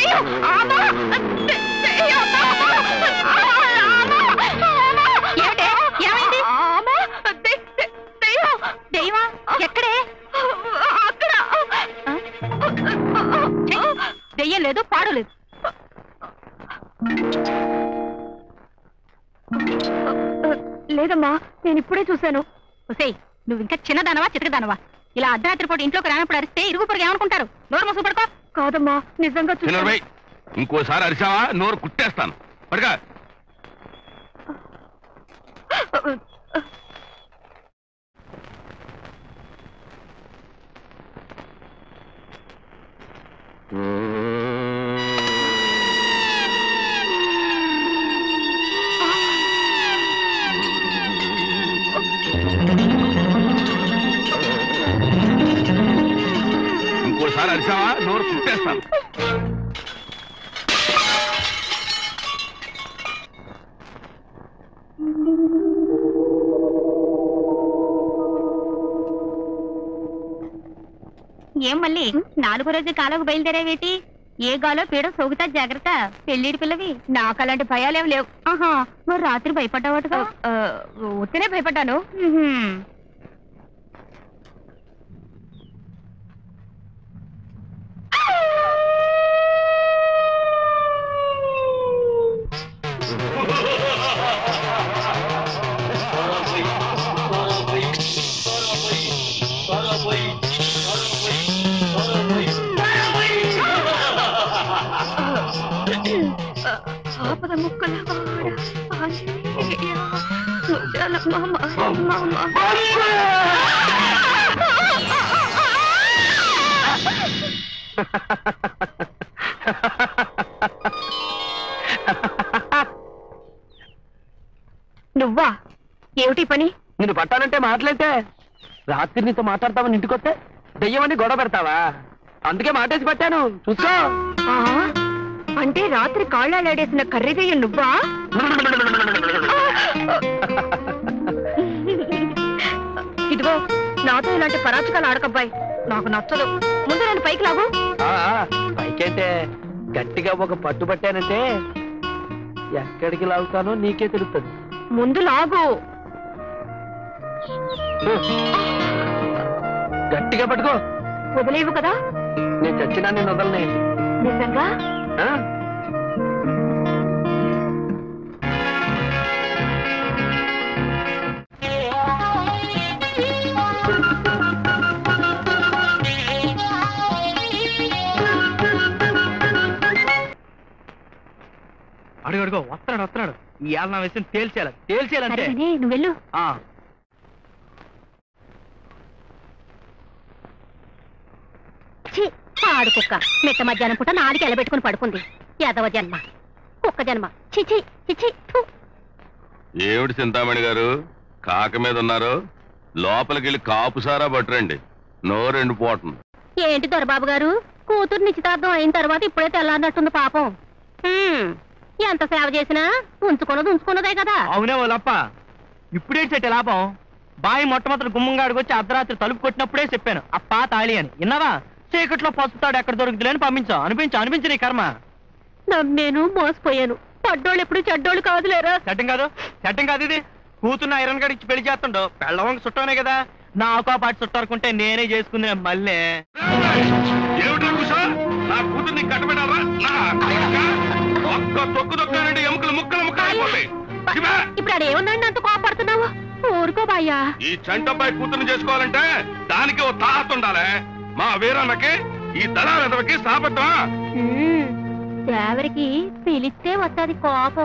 దెయ్యం! అమ్మా! దె- దెయ్యం! ఏమిటే? ఏమైంది? అమ్మా! దె- దె- దెయ్యం! దెయ్యమా ఎక్కడే అక్కడ ఛీ, దెయ్యం లేదు పాడు లేదు లేదమ్మా నేను ఇప్పుడే చూశాను ఒసేయ్ నువ్వు ఇంకా చిన్నదానవా చితకదానవా ఇలా అర్ధరాత్రి పూట ఇంట్లోకి రానప్పుడు అరిస్తే ఇరుగు పొరుగు ఏమనుకుంటారు నోరు మూసుకు పడుకో కాదమ్మా నిజంగా చూశాను చిన్నరబై ఇంకోసారి అరిచావా నోరు కుట్టేస్తాను పడగా ఇంకోసారి అరిచావా నోరు కుట్టేస్తాను ఏం మళ్ళీ నాలుగో రోజు కాలకు బయలుదేరేవేటి ఏ గాలో పీడ సోగుతా జాగ్రత్త పెళ్లిడి పిల్లవి నాకు అలాంటి భయాలేం లేవు ఆహా మరి రాత్రి భయపడ్డావటగా ఉత్తనే భయపడ్డాను ఆపద ముక్కల వాడ ఆంజనేయ ముత్యాల మామ మామ నువ్వా ఏమిటి పని నేను పట్టాలంటే మాటలంటే రాత్రి నీతో మాట్లాడతామని ఇంటికొస్తే దెయ్యమని గొడవ పెడతావా అందుకే మాటేసి పట్టాను చూసుకో ఆ, అంటే రాత్రి కాళ్ళాడేసిన కర్రీదయ్య నువ్వా ఇదిగో నాతో ఇలాంటి పరాచకాలు ఆడకబ్బాయి నాకు నచ్చదు ముందు నేను పైకి లాగు ఆ, పైకైతే గట్టిగా ఒక పట్టు పట్టానంటే ఎక్కడికి లాగుతానో నీకే తెలుస్తుంది ముందు లాగు గట్టిగా పట్టుకో వదిలేవు కదా నేను చచ్చినా నేను వదలనే నిజంగా ఆ? అడుగు అడుగు వస్తున్నాడు వస్తున్నాడు ఈ ఏళ్ళ నా విషయం తేల్చేయాలి తేల్చేయాలంటే సరే నువ్వు వెళ్ళు ఆ. ఛీ, పాడు కుక్క మిట్ట మధ్యాహ్నం పూట నాలుగు ఎలబెట్టుకుని పడుకుంది యాదవ జన్మ కుక్క జన్మ చిచి చిచి థు. ఏమిటి చింతామణి గారు కాక మీద ఉన్నారు లోపలికి వెళ్ళి కాపు సారా పట్టురండి నోరెండు పోతుంది ఏంటి దొరబాబు గారు కూతురు నిశ్చితార్థం అయిన తర్వాత ఇప్పుడే తెల్లారినట్టుంది పాపం హ్మ్, ఎంత సేవ చేసినా ఉంచుకున్నది ఉంచుకున్నదే కదా అవునే వాళ్ళప్ప ఇప్పుడే చెట్టు లాభం బాయి మొట్టమొదటి గుమ్మంగా అడిగొచ్చి అర్ధరాత్రి తలుపు కొట్టినప్పుడే చెప్పాను అప్పా తాళి అని విన్నావా చీకట్లో పసుపుతాడు ఎక్కడ దొరుకుతులేని పంపించా అనిపించు అనిపించు నీ కర్మ నన్నేను మోసపోయాను పడ్డోళ్ళు ఎప్పుడు చెడ్డోళ్ళు కాదులేరా చట్టం కాదు చట్టం కాదు ఇది కూతున్న ఐరన్ గడికి పెళ్లి చేస్తుండో పెళ్ళవంక చుట్టానే కదా నాకో పాటు చుట్టారుకుంటే నేనే చేసుకుంది మళ్ళీ ఏమిటా కుషా నా కూతుర్ని కట్టబెట్టాలా నా కొడుకా? ఒక్క తొక్కు తొక్కానంటే ఎముకలు ముక్కలు ముక్కలు అయిపోతాయి శివా, ఇప్పుడు ఆడేముందండి అంత కోపడుతున్నావు ఊరుకో బాయ్యా ఈ చంటబ్బాయి కూతుర్ని చేసుకోవాలంటే దానికి ఓ తాహత ఉండాలి మా వీరన్నకి ఈ దళాలకి సాబద్ధమా ఉమ్, దేవరికి పిలిస్తే వస్తుంది కోపం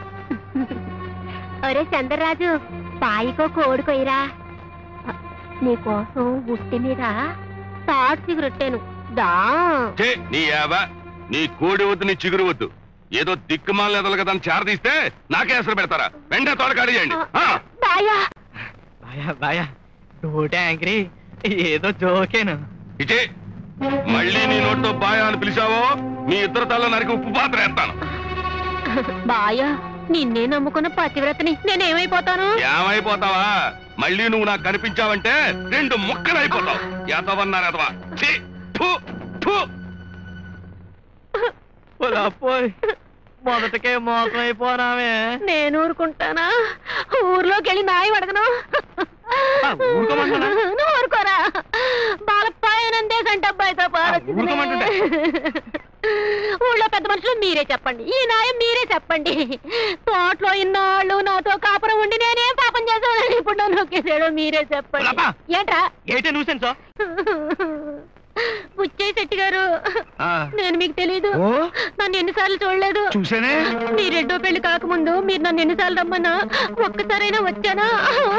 ఒరే చంద్రరాజు బాయికో కోడుకోయిరా నీకోసం ఉట్టి మీద తాడు సిగరెట్టాను దా ఛే, నీ యావ నీ కోడి వద్దు నీ చిగురు వద్దు ఏదో దిక్కుమాల ఎదలు కదా అని చేరదీస్తే నాకే అసలు పెడతారా వెంటనే తోడకాడియండి బాయా బాయా బాయా డోటే యాంగ్రీ ఏదో జోకేను ఇచే మళ్ళీ నీ నోటితో బాయా అని పిలిచావో మీ ఇద్దరు తల్ల నరికి ఉప్పు పాత్ర వేస్తాను బాయా నిన్నే నమ్ముకున్న పతివ్రతని నేనేమైపోతాను ఏమైపోతావా మళ్ళీ నువ్వు నాకు కనిపించావంటే రెండు ముక్కలు అయిపోతావు ఎదవన్నారు ఎదవా ఛీ, ఫు, ఫు. పోయ్ మొదటికే మోసం అయిపోనామే నేను ఊరుకుంటానా ఊర్లోకి వెళ్ళి నాయి అడగను ఆ, ఊరుకోమంటున్నా? నువ్వు ఊరుకోరా బాలపాయనందే సంటబ్బాయితో ఊరుకోమంటుంటే? ఊళ్ళో పెద్ద మనుషులు మీరే చెప్పండి ఈ నాయం మీరే చెప్పండి తోటలో ఇన్నాళ్ళు నాతో కాపురం ఉండి నేనేం పాపం చేశానని ఇప్పుడు నన్ను నొక్కేసాడో మీరే చెప్పండి లపా. ఏంట్రా ఏంటే నువ్వు బుచ్చయ్య శెట్టి గారు నేను మీకు తెలీదు నన్ను ఎన్నిసార్లు చూడలేదు చూసానే మీ రెండో పెళ్లి కాకముందు మీరు నన్ను ఎన్నిసార్లు రమ్మన్నా ఒక్కసారైనా వచ్చానా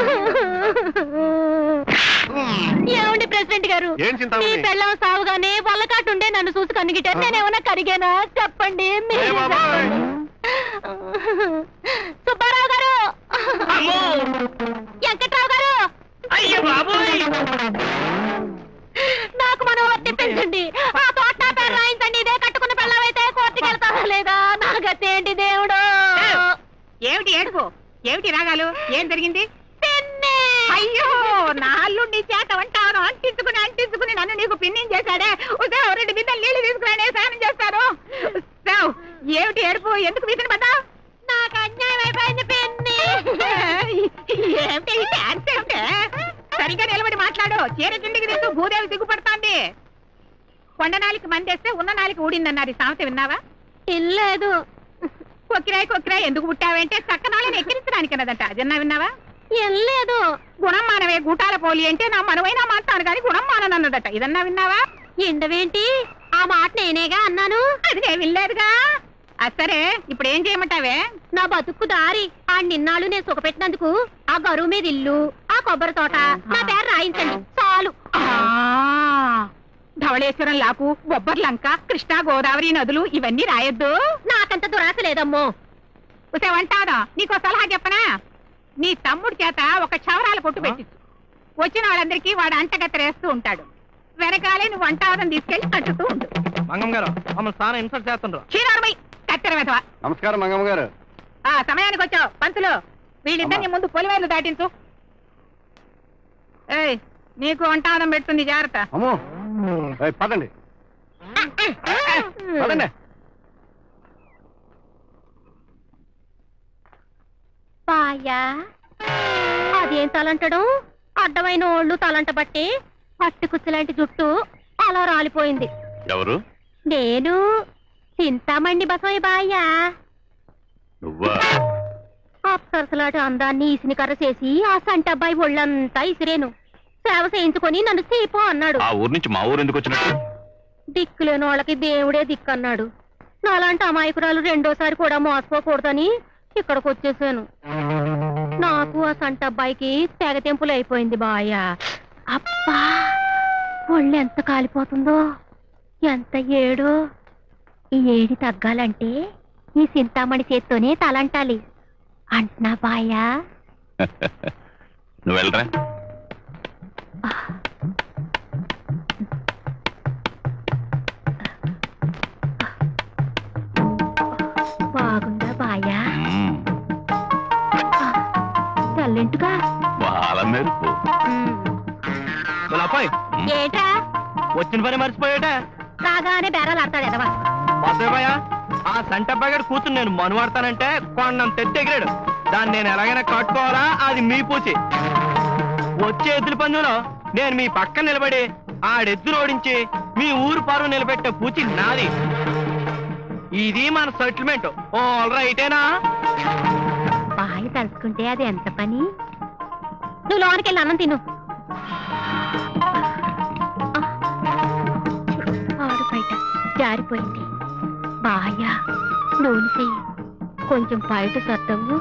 ఏమండి ప్రెసిడెంట్ గారు ఏం చింతామణి? మీ పెళ్ళం సావుగానే వల్లకాటు ఉండే నన్ను చూసి కనిగిటారు నేనేమన్నా కరిగానా చెప్పండి మీరే ఏ బాబాయ్? చెప్పండి. సుబ్బారావు గారు వెంకట్రావు గారు అయ్యో బాబోయ్ నాకు మనం వర్తి పెంచండి ఆ తోట నా పేరు రాయించండి ఇదే కట్టుకున్న పిల్లవైతే కోర్టుకి వెళ్తారా లేదా నా గతి ఏంటి దేవుడు ఏమిటి ఏడుపు ఏమిటి రాగాలు ఏం జరిగింది పిన్ని! అయ్యో నా అల్లుండి చేత వంటాను అంటించుకుని అంటించుకుని నన్ను నీకు పిన్నింగ్ చేశాడే ఉసావు రెండు బిందెలు నీళ్లు తీసుకురానే స్నానం చేస్తాను ఉసావ్, ఏమిటి ఏడుపు ఎందుకు వీసిన పడ్డా నాకు అన్యాయం అయిపోయింది పిన్ని ఏమిటి ఈ డాన్స్ ఏమిటి సరిగ్గా నిలబడి మాట్లాడు చీర కిందికి తీస్తూ భూదేవి దిగుపడుతోంది కొండ నాలికి మందేస్తే ఉన్న నాలికి ఊడిందన్నారు ఈ సామెత విన్నావా ఇల్లేదు కొక్కిరాయి కొక్కిరాయి ఎందుకు పుట్టావంటే చక్కనాలని ఎక్కిరించడానికి అన్నదంట అదన్నా విన్నావా ఇల్లేదు గుణం మానవే గూటాల పోలి అంటే నా మనవైనా మాట్లాడు కానీ గుణం మాననన్నదట ఇదన్నా విన్నావా ఎండవేంటి ఆ మాట నేనేగా అన్నాను అది నేను వినలేదుగా ఆ సరే ఇప్పుడు ఏం చేయమంటావే నా బతుక్కు దారి ఆ నిన్నాళ్ళు నేను సుఖపెట్టినందుకు ఆ గరువు మీద ఇల్లు ఆ కొబ్బరి తోట నా పేరు రాయించండి చాలు ఆ, ధవళేశ్వరం లాకు బొబ్బర్లంక కృష్ణా గోదావరి నదులు ఇవన్నీ రాయొద్దు నాకంత దురాశ లేదమ్మో ఉసేవంటాదా నీకో సలహా చెప్పనా నీ తమ్ముడి చేత ఒక క్షవరాల కొట్టు పెట్టించు వచ్చిన వాళ్ళందరికీ వాడు అంటగత్తరేస్తూ ఉంటాడు వెనకాలే నువ్వు వంటావదం తీసుకెళ్లి కట్టుతూ ఉండు మంగం గారు మమ్మల్ని స్నానం ఇన్సల్ట్ చేస్తుండ్రు క్షీరారమై కత్తెర వెధవ నమస్కారం మంగమ్మ గారు ఆ సమయానికి వచ్చావు పంతులు వీళ్ళిద్దరిని ముందు పొలివేలు దాటించు ఏయ్ నీకు వంటావదం పెడుతుంది జాగ్రత్త అమ్మో ఏయ్, పదండి పదండి బాయా అదేం తలంటడం అడ్డమైన ఓళ్ళు తలంట బట్టి పట్టుకుచ్చులాంటి జుట్టు అలా రాలిపోయింది ఎవరు నేను చింతామండి బసోయ్ బాయ్యా నువ్వా అప్సరసలాట అందాన్ని ఈసినికర్ర చేసి ఆ సంటబ్బాయి ఒళ్ళంతా ఇసిరేను సేవ చేయించుకొని నన్ను సీపో అన్నాడు ఆ ఊరు నుంచి మా ఊరు ఎందుకు వచ్చినట్టు దిక్కులేని వాళ్ళకి దేవుడే దిక్కన్నాడు నాలాంటి అమాయకురాలు రెండోసారి కూడా మోసపోకూడదని ఇక్కడికి వచ్చేసాను నాకు ఆ సంటబ్బాయికి తెగ తెంపులు అయిపోయింది బాయ అబ్బా ఒళ్ళు ఎంత కాలిపోతుందో ఎంత ఏడో ఈ ఏడి తగ్గాలంటే ఈ చింతామణి చేత్తోనే తలంటాలి అంటున్నా బాయా నువ్వు వెళ్ళరా బాగుందా బాయా తెల్లింటుగా వాళ్ళ మెరుపు అబ్బాయి ఏటా వచ్చిన పని మర్చిపోయాట రాగానే బేరాలు ఆడతాడు ఎదవా వద్దేబాయా ఆ సంటబ్బాయి గారు కూతురు నేను మనువాడతానంటే కొండం తెచ్చి ఎగిరాడు దాన్ని నేను ఎలాగైనా కట్టుకోవాలా అది మీ పూచి వచ్చే ఎద్దుల పందులో నేను మీ పక్కన నిలబడి ఆడెద్దులు ఓడించి మీ ఊరు పరువు నిలబెట్టే పూచి నాది ఇది మన సెటిల్మెంట్ ఆల్ రైటేనా బాయ్ తలుచుకుంటే అది ఎంత పని నువ్వు లోనికి వెళ్ళి అన్నం తిను ఆడు బయట జారిపోయింది బాయా నూనె చెయ్యి కొంచెం బయట సర్దవు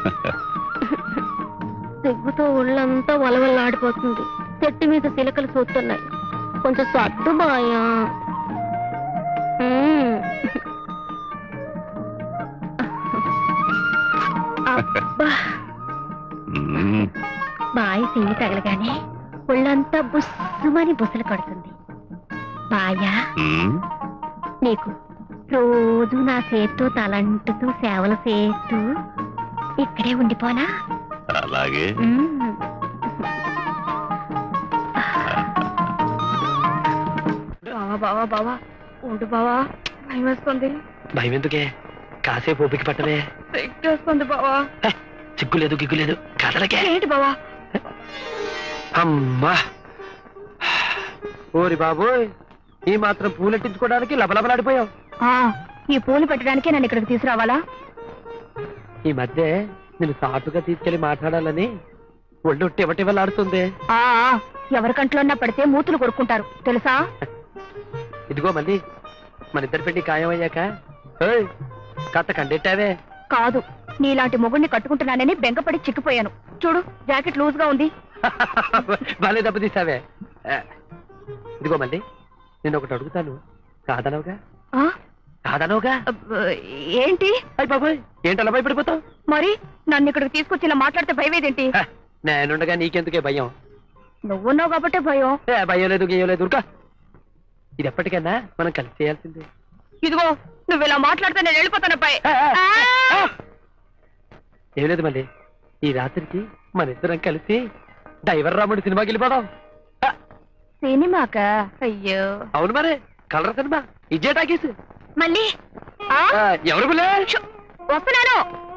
సిగ్గుతో ఒళ్ళంతా వలవల్లాడిపోతుంది చెట్టు మీద సిలకలు చూస్తున్నాయి కొంచెం సర్దు బాయా మ్మ్. అబ్బా మ్మ్. బాయి చెయ్యి తగలగానే ఒళ్ళంతా బుస్సుమని బుసలు కడుతుంది బాయా మ్మ్. నీకు రోజు నా చేత్తో తలంటుతూ సేవలు చేస్తూ ఇక్కడే ఉండిపోనా అలాగే మ్మ్. బావా బావా బావా ఉండు బావా భయం వేస్తుంది భయం ఎందుకే కాసేపు ఓపిక పట్టవే సిగ్గేస్తుంది బావా హ, సిగ్గులేదు గిగ్గులేదు కదలకే ఏంటి బావా అమ్మా ఓరి బాబోయ్ ఈ మాత్రం పూలెట్టించుకోవడానికి లబలబలాడిపోయావు ఆ, ఈ పూలు పెట్టడానికే నన్ను ఇక్కడికి తీసుకురావాలా ఈ మధ్య నేను సాటుగా తీసుకెళ్లి మాట్లాడాలని ఒళ్ళు టివటివలాడుతుంది ఆ ఆ, ఎవరి కంట్లోన్నా పడితే మూతులు కొడుకుంటారు తెలుసా ఇదిగో మళ్ళీ మన ఇద్దరి పెళ్లి ఖాయమయ్యాక ఏయ్, కాస్త కండెట్టావే కాదు నీలాంటి మొగుడిని కట్టుకుంటున్నానని బెంగపడి చిక్కిపోయాను చూడు జాకెట్ లూజ్ గా ఉంది బాలే దెబ్బతీసావే ఆ, ఇదిగో మళ్ళీ నేను ఒకటి అడుగుతాను కాదనవుగా ఆ కాదనవుగా అబ్బ, ఏంటి అయ్యి బాబాయ్ ఏంటలా భయపడిపోతావు మరి నన్ను ఇక్కడికి తీసుకొచ్చి ఇలా మాట్లాడితే భయమేదేంటి హ, నేనుండగా నీకెందుకే భయం నువ్వున్నావు కాబట్టే భయం ఏ, భయం లేదు గేయం లేదు ఉరుకా ఇది ఎప్పటికైనా మనం కలిసి చేయాల్సిందే ఇదిగో నువ్వు ఇలా మాట్లాడితే నేను వెళ్ళిపోతాను అబ్బాయి ఆ, ఆ, ఆ. ఏం లేదు మళ్ళీ ఈ రాత్రికి మన ఇద్దరం కలిసి డైవర్ రాముడి సినిమాకి వెళ్ళిపోదాం ఆ, సినిమాక అయ్యో అవును మరి కలర్ సినిమా ఇజ్జే టాకీస్ మళ్ళీ ఆ, ఆ, ఎవరు పిల్ల వస్తున్నాను